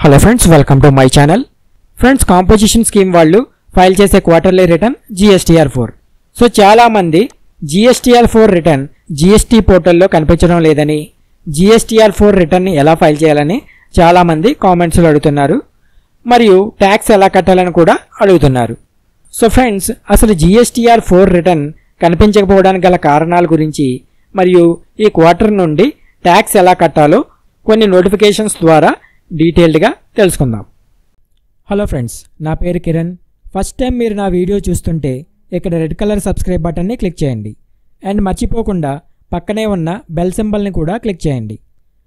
hello friends welcome to my channel friends composition scheme వాళ్ళు file చేసే quarterly return GSTR four so చాలామంది GSTR four return GST పోర్టల్లో కనిపించడం లేదని GSTR four రిటర్న్ని ఎలా ఫైల్ చేయాలని చాలామంది కామెంట్స్లో అడుగుతున్నారు మరియు ట్యాక్స్ ఎలా కట్టాలని కూడా అడుగుతున్నారు సో ఫ్రెండ్స్ అసలు జిఎస్టీఆర్ ఫోర్ రిటర్న్ కనిపించకపోవడానికి గల కారణాల గురించి మరియు ఈ క్వార్టర్ నుండి ట్యాక్స్ ఎలా కట్టాలో కొన్ని నోటిఫికేషన్స్ ద్వారా డీటెయిల్డ్గా తెలుసుకుందాం హలో ఫ్రెండ్స్ నా పేరు కిరణ్ ఫస్ట్ టైం మీరు నా వీడియో చూస్తుంటే ఇక్కడ రెడ్ కలర్ సబ్స్క్రైబ్ బటన్ని క్లిక్ చేయండి అండ్ మర్చిపోకుండా పక్కనే ఉన్న బెల్ సింబల్ని కూడా క్లిక్ చేయండి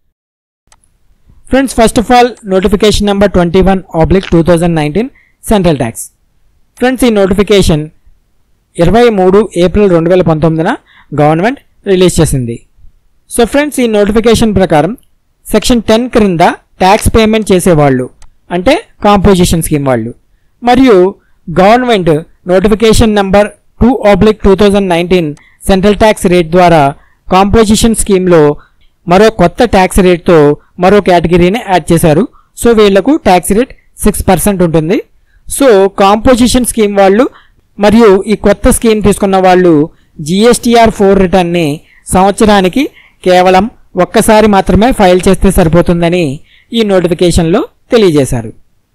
friends first of all notification number twenty one oblique two thousand nineteen central tax friends ఈ నోటిఫికేషన్ ఇరవై మూడు ఏప్రిల్ రెండు వేల పంతొమ్మిదిన గవర్నమెంట్ రిలీజ్ చేసింది సో ఫ్రెండ్స్ ఈ నోటిఫికేషన్ ప్రకారం సెక్షన్ టెన్ క్రింద ట్యాక్స్ పేమెంట్ చేసేవాళ్ళు అంటే కాంపోజిషన్ స్కీమ్ వాళ్ళు మరియు government notification number two oblique two thousand nineteen central tax rate ద్వారా కాంపోజిషన్ స్కీమ్లో మరో కొత్త ట్యాక్స్ రేట్తో మరో కేటగిరీని యాడ్ చేశారు సో వీళ్లకు ట్యాక్స్ రేట్ సిక్స్ పర్సెంట్ ఉంటుంది సో కాంపోజిషన్ స్కీమ్ వాళ్ళు మరియు ఈ కొత్త స్కీమ్ తీసుకున్న వాళ్ళు జిఎస్టీఆర్ ఫోర్ రిటర్న్ని సంవత్సరానికి కేవలం ఒక్కసారి మాత్రమే ఫైల్ చేస్తే సరిపోతుందని ఈ నోటిఫికేషన్లో తెలియజేశారు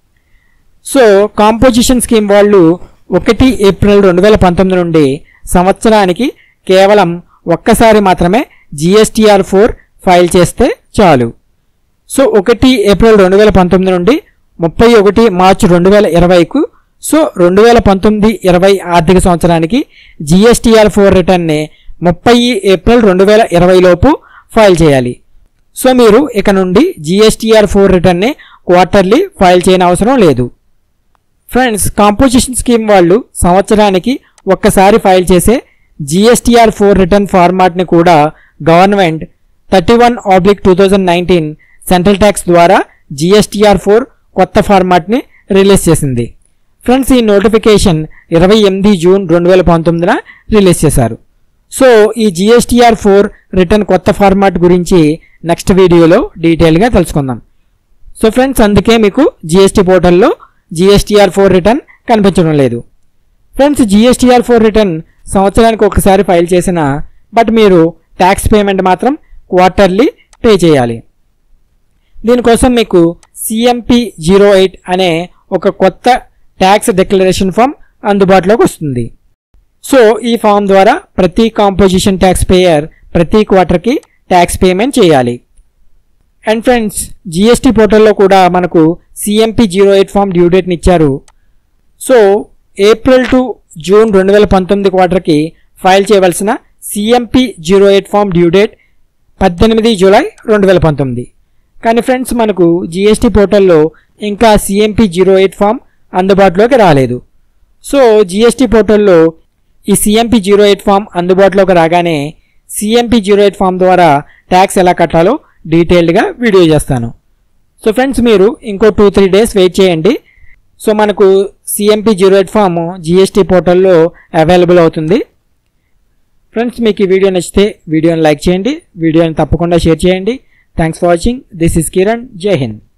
సో కాంపోజిషన్ స్కీమ్ వాళ్ళు ఒకటి ఏప్రిల్ రెండు వేల పంతొమ్మిది నుండి సంవత్సరానికి కేవలం ఒక్కసారి మాత్రమే జిఎస్టీఆర్ ఫోర్ ఫైల్ చేస్తే చాలు సో ఒకటి ఏప్రిల్ రెండు వేల పంతొమ్మిది నుండి ముప్పై ఒకటి మార్చి రెండు వేల ఇరవైకు సో రెండు వేల పంతొమ్మిది ఇరవై ఆర్థిక సంవత్సరానికి జిఎస్టీఆర్ ఫోర్ రిటర్న్ని ముప్పై ఏప్రిల్ రెండు వేల ఇరవై లోపు ఫైల్ చేయాలి సో మీరు ఇక నుండి జిఎస్టీఆర్ ఫోర్ రిటర్న్ని క్వార్టర్లీ ఫైల్ చేయని అవసరం లేదు ఫ్రెండ్స్ కాంపోజిషన్ స్కీమ్ వాళ్ళు సంవత్సరానికి ఒక్కసారి ఫైల్ చేసే జిఎస్టీఆర్ ఫోర్ రిటర్న్ ఫార్మాట్ని కూడా government thirty one oblique two thousand nineteen central tax ద్వారా జిఎస్టీఆర్ ఫోర్ కొత్త ఫార్మాట్ని రిలీజ్ చేసింది ఫ్రెండ్స్ ఈ నోటిఫికేషన్ ఇరవై ఎనిమిది జూన్ రెండు వేల పంతొమ్మిదిన రిలీజ్ చేశారు సో ఈ జిఎస్టీఆర్ ఫోర్ రిటర్న్ కొత్త ఫార్మాట్ గురించి నెక్స్ట్ వీడియోలో డీటెయిల్గా తెలుసుకుందాం సో ఫ్రెండ్స్ అందుకే మీకు జిఎస్టీ పోర్టల్లో జిఎస్టీఆర్ ఫోర్ రిటర్న్ కనిపించడం లేదు ఫ్రెండ్స్ జిఎస్టీఆర్ ఫోర్ రిటర్న్ సంవత్సరానికి ఒకసారి ఫైల్ చేసిన బట్ మీరు ట్యాక్స్ పేమెంట్ మాత్రం క్వార్టర్లీ పే చేయాలి దీనికోసం మీకు సిఎంపి జీరో ఎయిట్ అనే ఒక కొత్త ట్యాక్స్ డిక్లరేషన్ ఫామ్ అందుబాటులోకి వస్తుంది సో ఈ ఫామ్ ద్వారా ప్రతి కాంపోజిషన్ ట్యాక్స్ పేయర్ ప్రతి క్వార్టర్కి ట్యాక్స్ పేమెంట్ చేయాలి అండ్ ఫ్రెండ్స్ జిఎస్టీ పోర్టల్లో కూడా మనకు CMP zero eight form due డేట్ని ఇచ్చారు సో ఏప్రిల్ టు జూన్ రెండు వేల పంతొమ్మిది క్వార్టర్కి ఫైల్ చేయవలసిన CMP zero eight form due date పద్దెనిమిది జూలై రెండు వేల పంతొమ్మిది కానీ ఫ్రెండ్స్ మనకు జిఎస్టీ పోర్టల్లో ఇంకా సిఎంపి జీరో ఎయిట్ ఫామ్ అందుబాటులోకి రాలేదు సో జిఎస్టీ పోర్టల్లో ఈ సిఎంపి జీరో ఎయిట్ ఫామ్ అందుబాటులోకి రాగానే సిఎంపి జీరో ఎయిట్ ఫామ్ ద్వారా ట్యాక్స్ ఎలా కట్టాలో డీటెయిల్డ్గా వీడియో చేస్తాను సో ఫ్రెండ్స్ మీరు ఇంకో టూ త్రీ డేస్ వెయిట్ చేయండి సో మనకు CMP zero eight form GST పోర్టల్లో అవైలబుల్ అవుతుంది ఫ్రెండ్స్ మీకు ఈ వీడియో నచ్చితే వీడియోని లైక్ చేయండి వీడియోని తప్పకుండా షేర్ చేయండి thanks for watching this is Kiran Jai Hind